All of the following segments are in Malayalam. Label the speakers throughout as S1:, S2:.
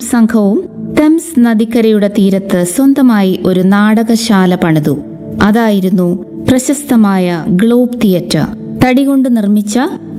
S1: സംഘവും തെംസ് നദിക്കരയുടെ തീരത്ത് സ്വന്തമായി ഒരു നാടകശാല പണിതു അതായിരുന്നു പ്രശസ്തമായ ഗ്ലോബ് തിയേറ്റർ തടികൊണ്ട് നിർമ്മിച്ച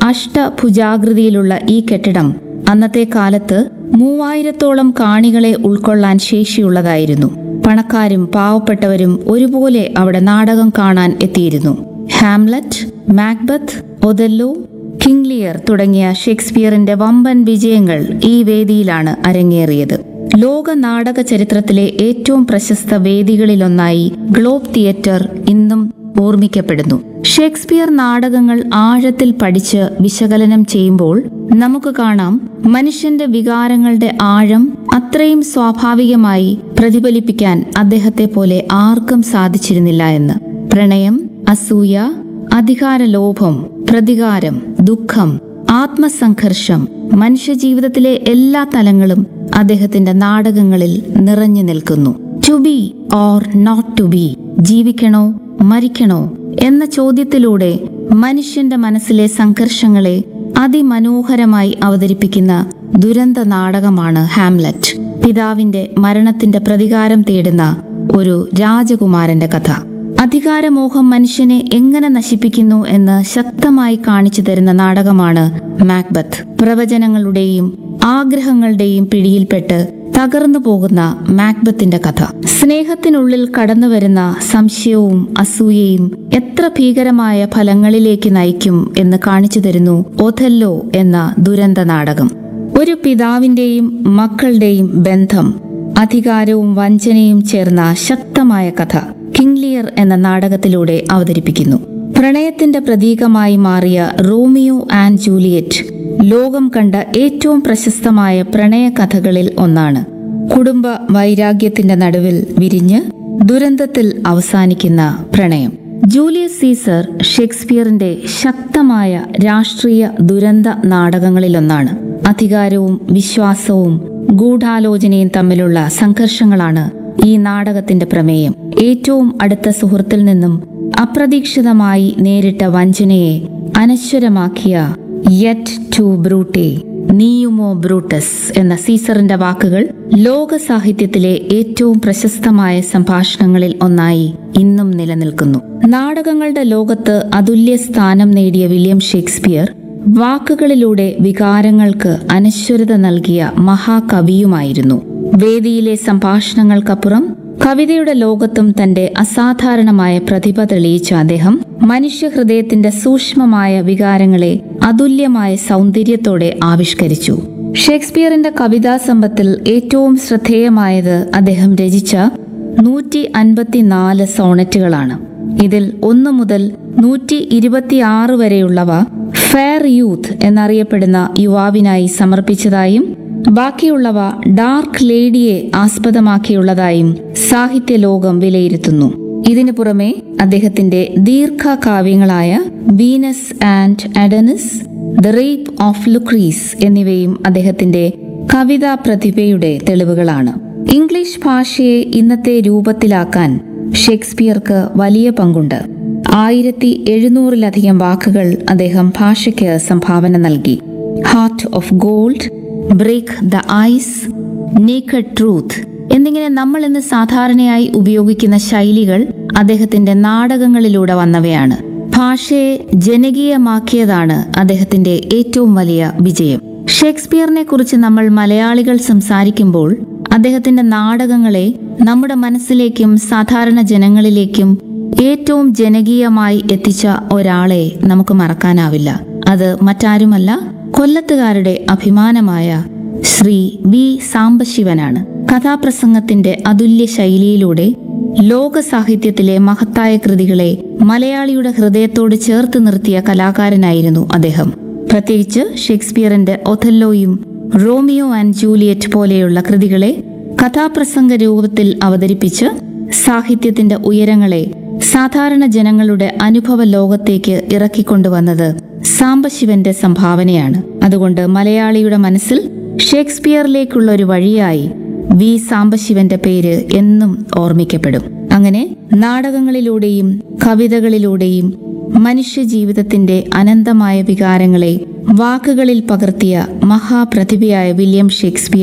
S1: അഷ്ടഭുജാകൃതിയിലുള്ള ഈ കെട്ടിടം അന്നത്തെ കാലത്ത് മൂവായിരത്തോളം കാണികളെ ഉൾക്കൊള്ളാൻ ശേഷിയുള്ളതായിരുന്നു പണക്കാരും പാവപ്പെട്ടവരും ഒരുപോലെ അവിടെ നാടകം കാണാൻ എത്തിയിരുന്നു Hamlet Macbeth Othello King Lear തുടങ്ങിയ ഷേക്സ്പിയറിന്റെ വമ്പൻ വിജയങ്ങൾ ഈ വേദിയിലാണ് അരങ്ങേറിയത് ലോക നാടക ചരിത്രത്തിലെ ഏറ്റവും പ്രശസ്ത വേദികളിലൊന്നായി ഗ്ലോബ് തിയേറ്റർ ഇന്നും ഓർമ്മിക്കപ്പെടുന്നു ഷേക്സ്പിയർ നാടകങ്ങൾ ആഴത്തിൽ പഠിച്ച് വിശകലനം ചെയ്യുമ്പോൾ നമുക്ക് കാണാം മനുഷ്യന്റെ വികാരങ്ങളുടെ ആഴം അത്രയും സ്വാഭാവികമായി പ്രതിഫലിപ്പിക്കാൻ അദ്ദേഹത്തെ പോലെ ആർക്കും സാധിച്ചിരുന്നില്ല എന്ന് പ്രണയം അസൂയ അധികാരലോഭം പ്രതികാരം ദുഃഖം ആത്മസംഘർഷം മനുഷ്യജീവിതത്തിലെ എല്ലാ തലങ്ങളും അദ്ദേഹത്തിന്റെ നാടകങ്ങളിൽ നിറഞ്ഞു നിൽക്കുന്നു to be or not to be ജീവിക്കണോ മരിക്കണോ എന്ന ചോദ്യത്തിലൂടെ മനുഷ്യന്റെ മനസ്സിലെ സംഘർഷങ്ങളെ അതിമനോഹരമായി അവതരിപ്പിക്കുന്ന ദുരന്ത നാടകമാണ് ഹാംലറ്റ് പിതാവിന്റെ മരണത്തിന്റെ പ്രതികാരം തേടുന്ന ഒരു രാജകുമാരന്റെ കഥ അധികാരമോഹം മനുഷ്യനെ എങ്ങനെ നശിപ്പിക്കുന്നു എന്ന് ശക്തമായി കാണിച്ചു തരുന്ന നാടകമാണ് മാക്ബത്ത് പ്രവചനങ്ങളുടെയും ആഗ്രഹങ്ങളുടെയും പിടിയിൽപ്പെട്ട് തകർന്നു പോകുന്ന മാക്ബത്തിന്റെ കഥ സ്നേഹത്തിനുള്ളിൽ കടന്നുവരുന്ന സംശയവും അസൂയയും എത്ര ഭീകരമായ ഫലങ്ങളിലേക്ക് നയിക്കും എന്ന് കാണിച്ചു തരുന്നു ഒഥല്ലോ എന്ന ദുരന്ത നാടകം ഒരു പിതാവിന്റെയും മക്കളുടെയും ബന്ധം അധികാരവും വഞ്ചനയും ചേർന്ന ശക്തമായ കഥ കിങ് ലിയർ എന്ന നാടകത്തിലൂടെ അവതരിപ്പിക്കുന്നു പ്രണയത്തിന്റെ പ്രതീകമായി മാറിയ റോമിയോ ആൻഡ് ജൂലിയറ്റ് ലോകം കണ്ട ഏറ്റവും പ്രശസ്തമായ പ്രണയ കഥകളിൽ ഒന്നാണ് കുടുംബ വൈരാഗ്യത്തിന്റെ നടുവിൽ വിരിഞ്ഞ് ദുരന്തത്തിൽ അവസാനിക്കുന്ന പ്രണയം ജൂലിയസ് സീസർ ഷേക്സ്പിയറിന്റെ ശക്തമായ രാഷ്ട്രീയ ദുരന്ത നാടകങ്ങളിലൊന്നാണ് അധികാരവും വിശ്വാസവും ഗൂഢാലോചനയും തമ്മിലുള്ള സംഘർഷങ്ങളാണ് ഈ നാടകത്തിന്റെ പ്രമേയം ഏറ്റവും അടുത്ത സുഹൃത്തിൽ നിന്നും അപ്രതീക്ഷിതമായി നേരിട്ട വഞ്ചനയെ അനശ്വരമാക്കിയ യെറ്റ് ടു ബ്രൂട്ടെ നീയുമോ ബ്രൂട്ടസ് എന്ന സീസറിന്റെ വാക്കുകൾ ലോക സാഹിത്യത്തിലെ ഏറ്റവും പ്രശസ്തമായ സംഭാഷണങ്ങളിൽ ഒന്നായി ഇന്നും നിലനിൽക്കുന്നു നാടകങ്ങളുടെ ലോകത്ത് അതുല്യ സ്ഥാനം നേടിയ വില്യം ഷേക്സ്പിയർ വാക്കുകളിലൂടെ വികാരങ്ങൾക്ക് അനശ്വരത നൽകിയ മഹാകവിയുമായിരുന്നു വേദിയിലെ സംഭാഷണങ്ങൾക്കപ്പുറം കവിതയുടെ ലോകത്തും തന്റെ അസാധാരണമായ പ്രതിഭ തെളിയിച്ച അദ്ദേഹം മനുഷ്യഹൃദയത്തിന്റെ സൂക്ഷ്മമായ വികാരങ്ങളെ അതുല്യമായ സൗന്ദര്യത്തോടെ ആവിഷ്കരിച്ചു ഷേക്സ്പിയറിന്റെ കവിതാ സമ്പത്തിൽ ഏറ്റവും ശ്രദ്ധേയമായത് അദ്ദേഹം രചിച്ച നൂറ്റി അൻപത്തിനാല് സോണറ്റുകളാണ് ഇതിൽ ഒന്ന് മുതൽ നൂറ്റി ഇരുപത്തിയാറ് വരെയുള്ളവ ഫെയർ യൂത്ത് എന്നറിയപ്പെടുന്ന യുവാവിനായി സമർപ്പിച്ചതായും ബാക്കിയുള്ളവ ഡാർക്ക് ലേഡിയെ ആസ്പദമാക്കിയുള്ളതായും സാഹിത്യ ലോകം വിലയിരുത്തുന്നു ഇതിനു പുറമെ അദ്ദേഹത്തിന്റെ ദീർഘകാവ്യങ്ങളായ Venus and Adonis the rape of Lucrece എന്നിവയും അദ്ദേഹത്തിന്റെ കവിതാ പ്രതിഭയുടെ തെളിവുകളാണ് ഇംഗ്ലീഷ് ഭാഷയെ ഇന്നത്തെ രൂപത്തിലാക്കാൻ ഷേക്സ്പിയർക്ക് വലിയ പങ്കുണ്ട് ആയിരത്തി എഴുന്നൂറിലധികം വാക്കുകൾ അദ്ദേഹം ഭാഷയ്ക്ക് സംഭാവന നൽകി heart of gold break the ice naked truth എന്നിങ്ങനെ നമ്മൾ ഇന്ന് സാധാരണയായി ഉപയോഗിക്കുന്ന ശൈലികൾ അദ്ദേഹത്തിന്റെ നാടകങ്ങളിലൂടെ വന്നവയാണ് ഭാഷയെ ജനകീയമാക്കിയതാണ് അദ്ദേഹത്തിന്റെ ഏറ്റവും വലിയ വിജയം ഷേക്സ്പിയറിനെ കുറിച്ച് നമ്മൾ മലയാളികൾ സംസാരിക്കുമ്പോൾ അദ്ദേഹത്തിന്റെ നാടകങ്ങളെ നമ്മുടെ മനസ്സിലേക്കും സാധാരണ ജനങ്ങളിലേക്കും ഏറ്റവും ജനകീയമായി എത്തിച്ച ഒരാളെ നമുക്ക് മറക്കാനാവില്ല അത് മറ്റാരുമല്ല കൊല്ലത്തുകാരുടെ അഭിമാനമായ ശ്രീ വി സാംബശിവനാണ് കഥാപ്രസംഗത്തിന്റെ അതുല്യ ശൈലിയിലൂടെ ലോക സാഹിത്യത്തിലെ മഹത്തായ കൃതികളെ മലയാളിയുടെ ഹൃദയത്തോട് ചേർത്ത് നിർത്തിയ കലാകാരനായിരുന്നു അദ്ദേഹം പ്രത്യേകിച്ച് ഷേക്സ്പിയറിന്റെ ഒഥല്ലോയും റോമിയോ ആൻഡ് ജൂലിയറ്റ് പോലെയുള്ള കൃതികളെ കഥാപ്രസംഗ രൂപത്തിൽ അവതരിപ്പിച്ച് സാഹിത്യത്തിന്റെ ഉയരങ്ങളെ സാധാരണ ജനങ്ങളുടെ അനുഭവ ലോകത്തേക്ക് ഇറക്കിക്കൊണ്ടുവന്നത് സാംബശിവന്റെ സംഭാവനയാണ് അതുകൊണ്ട് മലയാളിയുടെ മനസ്സിൽ ഷേക്സ്പിയറിലേക്കുള്ള ഒരു വഴിയായി വി സാംബശിവന്റെ പേര് എന്നും ഓർമ്മിക്കപ്പെടും അങ്ങനെ നാടകങ്ങളിലൂടെയും കവിതകളിലൂടെയും മനുഷ്യജീവിതത്തിന്റെ അനന്തമായ വികാരങ്ങളെ വാക്കുകളിൽ പകർത്തിയ മഹാപ്രതിഭയായ വില്യം ഷേക്സ്പിയർ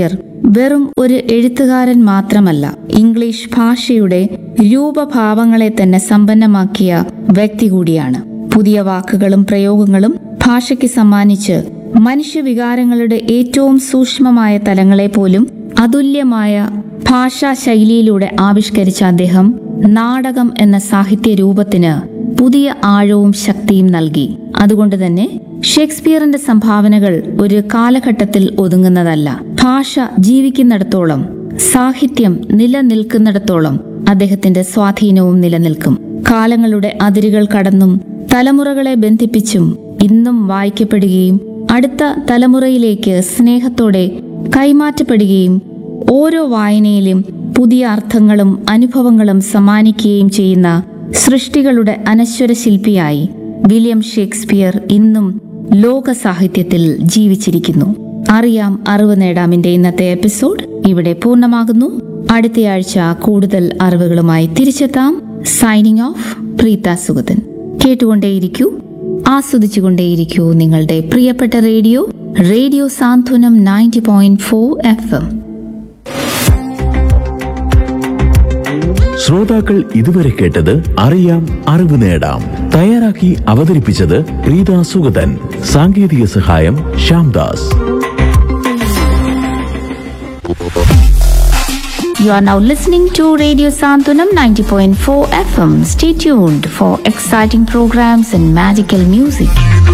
S1: വെറും ഒരു എഴുത്തുകാരൻ മാത്രമല്ല ഇംഗ്ലീഷ് ഭാഷയുടെ രൂപഭാവങ്ങളെ തന്നെ സമ്പന്നമാക്കിയ വ്യക്തി കൂടിയാണ് പുതിയ വാക്കുകളും പ്രയോഗങ്ങളും ഭാഷയ്ക്ക് സമ്മാനിച്ച് മനുഷ്യവികാരങ്ങളുടെ ഏറ്റവും സൂക്ഷ്മമായ തലങ്ങളെ പോലും അതുല്യമായ ഭാഷാ ശൈലിയിലൂടെ ആവിഷ്കരിച്ച അദ്ദേഹം നാടകം എന്ന സാഹിത്യ രൂപത്തിന് പുതിയ ആഴവും ശക്തിയും നൽകി അതുകൊണ്ട് തന്നെ ഷേക്സ്പിയറിന്റെ സംഭാവനകൾ ഒരു കാലഘട്ടത്തിൽ ഒതുങ്ങുന്നതല്ല ഭാഷ ജീവിക്കുന്നിടത്തോളം സാഹിത്യം നിലനിൽക്കുന്നിടത്തോളം അദ്ദേഹത്തിന്റെ സ്വാധീനവും നിലനിൽക്കും കാലങ്ങളുടെ അതിരുകൾ കടന്നും തലമുറകളെ ബന്ധിപ്പിച്ചും ഇന്നും വായിക്കപ്പെടുകയും അടുത്ത തലമുറയിലേക്ക് സ്നേഹത്തോടെ കൈമാറ്റപ്പെടുകയും ഓരോ വായനയിലും പുതിയ അർത്ഥങ്ങളും അനുഭവങ്ങളും സമ്മാനിക്കുകയും ചെയ്യുന്ന സൃഷ്ടികളുടെ അനശ്വര ശില്പിയായി വില്യം ഷേക്സ്പിയർ ഇന്നും ലോക സാഹിത്യത്തിൽ ജീവിച്ചിരിക്കുന്നു അറിയാം അറിവ് നേടാമിന്റെ ഇന്നത്തെ എപ്പിസോഡ് ഇവിടെ പൂർണ്ണമാകുന്നു അടുത്തയാഴ്ച കൂടുതൽ അറിവുകളുമായി തിരിച്ചെത്താം സൈനിങ് ഓഫ് പ്രീത സുഗതൻ കേട്ടുകൊണ്ടേയിരിക്കൂ ആസ്വദിച്ചുകൊണ്ടേയിരിക്കൂ നിങ്ങളുടെ പ്രിയപ്പെട്ട radio radio Santhwanam ninety point four F M
S2: ശ്രോതാക്കൾ ഇതുവരെ കേട്ടത് അറിയാം അറിവ് നേടാം തയ്യാറാക്കി അവതരിപ്പിച്ചത് പ്രീത സുഗതൻ സാങ്കേതിക സഹായം Shyamdas
S1: You are now listening to Radio Santunam 90.4 FM. Stay tuned for exciting programs and magical music.